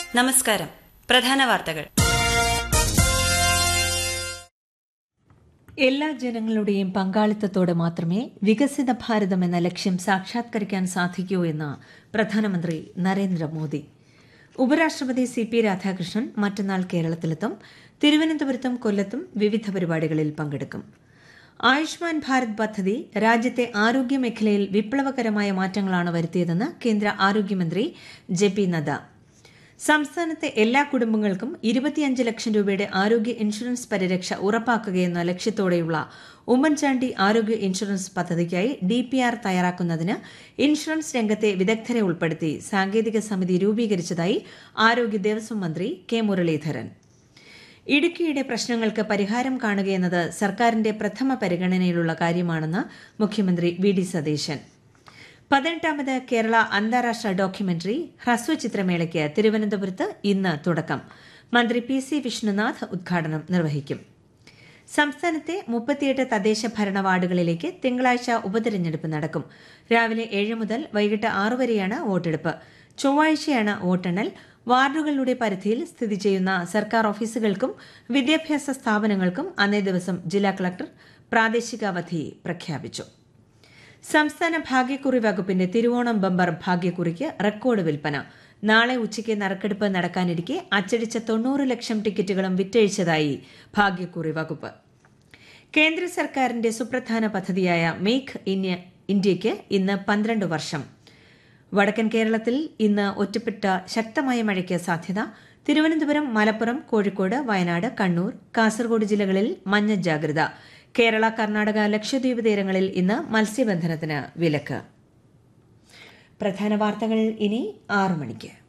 നമസ്കാരം പ്രധാന വാർത്തകൾ എല്ലാ ജനങ്ങളുടെയും പങ്കാളിത്തത്തോടെ മാത്രമേ വികസിത ഭാരതം എന്ന ലക്ഷ്യം സാക്ഷാത്കരിക്കാൻ സാധിക്കൂ എന്ന് പ്രധാനമന്ത്രി നരേന്ദ്രമോദി ഉപരാഷ്ട്രപതി സി പി രാധാകൃഷ്ണൻ മറ്റന്നാൾ കേരളത്തിലെത്തും തിരുവനന്തപുരത്തും കൊല്ലത്തും വിവിധ പരിപാടികളിൽ പങ്കെടുക്കും ആയുഷ്മാൻ ഭാരത് പദ്ധതി രാജ്യത്തെ ആരോഗ്യ മേഖലയിൽ വിപ്ലവകരമായ മാറ്റങ്ങളാണ് വരുത്തിയതെന്ന് കേന്ദ്ര ആരോഗ്യമന്ത്രി ജെ പി നദ്ദ സംസ്ഥാനത്തെ എല്ലാ കുടുംബങ്ങൾക്കും ഇരുപത്തിയഞ്ച് ലക്ഷം രൂപയുടെ ആരോഗ്യ ഇൻഷുറൻസ് പരിരക്ഷ ഉറപ്പാക്കുകയെന്ന ലക്ഷ്യത്തോടെയുള്ള ഉമ്മൻചാണ്ടി ആരോഗ്യ ഇൻഷുറൻസ് പദ്ധതിക്കായി ഡിപിആർ തയ്യാറാക്കുന്നതിന് ഇൻഷുറൻസ് രംഗത്തെ വിദഗ്ധരെ ഉൾപ്പെടുത്തി സാങ്കേതിക സമിതി രൂപീകരിച്ചതായി ആരോഗ്യ ദേവസ്വം മന്ത്രി കെ മുരളീധരൻ ഇടുക്കിയുടെ പ്രശ്നങ്ങൾക്ക് പരിഹാരം കാണുകയെന്നത് സർക്കാരിന്റെ പ്രഥമ പരിഗണനയിലുള്ള കാര്യമാണെന്ന് മുഖ്യമന്ത്രി വി ഡി സതീശൻ പതിനെട്ടാമത് കേരള അന്താരാഷ്ട്ര ഡോക്യുമെന്ററി ഹ്രസ്വചിത്രമേളയ്ക്ക് തിരുവനന്തപുരത്ത് ഇന്ന് തുടക്കം മന്ത്രി പി സി വിഷ്ണുനാഥ് ഉദ്ഘാടനം നിർവഹിക്കും സംസ്ഥാനത്തെ മുപ്പത്തിയെട്ട് തദ്ദേശ ഭരണ വാർഡുകളിലേക്ക് തിങ്കളാഴ്ച ഉപതെരഞ്ഞെടുപ്പ് നടക്കും രാവിലെ ഏഴ് മുതൽ വൈകിട്ട് ആറു വരെയാണ് വോട്ടെടുപ്പ് ചൊവ്വാഴ്ചയാണ് വോട്ടെണ്ണൽ വാർഡുകളുടെ പരിധിയിൽ സ്ഥിതി ചെയ്യുന്ന സർക്കാർ ഓഫീസുകൾക്കും വിദ്യാഭ്യാസ സ്ഥാപനങ്ങൾക്കും അന്നേ ദിവസം ജില്ലാ കളക്ടർ പ്രാദേശിക അവധി പ്രഖ്യാപിച്ചു സംസ്ഥാന ഭാഗ്യക്കുറി വകുപ്പിന്റെ തിരുവോണം ബമ്പർ ഭാഗ്യക്കുറിക്ക് റെക്കോർഡ് വിൽപ്പന നാളെ ഉച്ചയ്ക്ക് നറുക്കെടുപ്പ് നടക്കാനിരിക്കെ അച്ചടിച്ച തൊണ്ണൂറ് ലക്ഷം ടിക്കറ്റുകളും വിറ്റഴിച്ചതായി ഭാഗ്യക്കുറി വകുപ്പ് കേന്ദ്ര സർക്കാരിന്റെ സുപ്രധാന പദ്ധതിയായ മേക്ക് ഇന്ത്യയ്ക്ക് ഇന്ന് പന്ത്രണ്ട് വർഷം വടക്കൻ കേരളത്തിൽ ഇന്ന് ഒറ്റപ്പെട്ട ശക്തമായ മഴയ്ക്ക് സാധ്യത തിരുവനന്തപുരം മലപ്പുറം കോഴിക്കോട് വയനാട് കണ്ണൂർ കാസർഗോഡ് ജില്ലകളിൽ മഞ്ഞ ജാഗ്രത കേരള കർണാടക ലക്ഷദ്വീപ് തീരങ്ങളിൽ ഇന്ന് മത്സ്യബന്ധനത്തിന് വിലക്ക് പ്രധാന വാർത്തകൾ ഇനി ആറു മണിക്ക്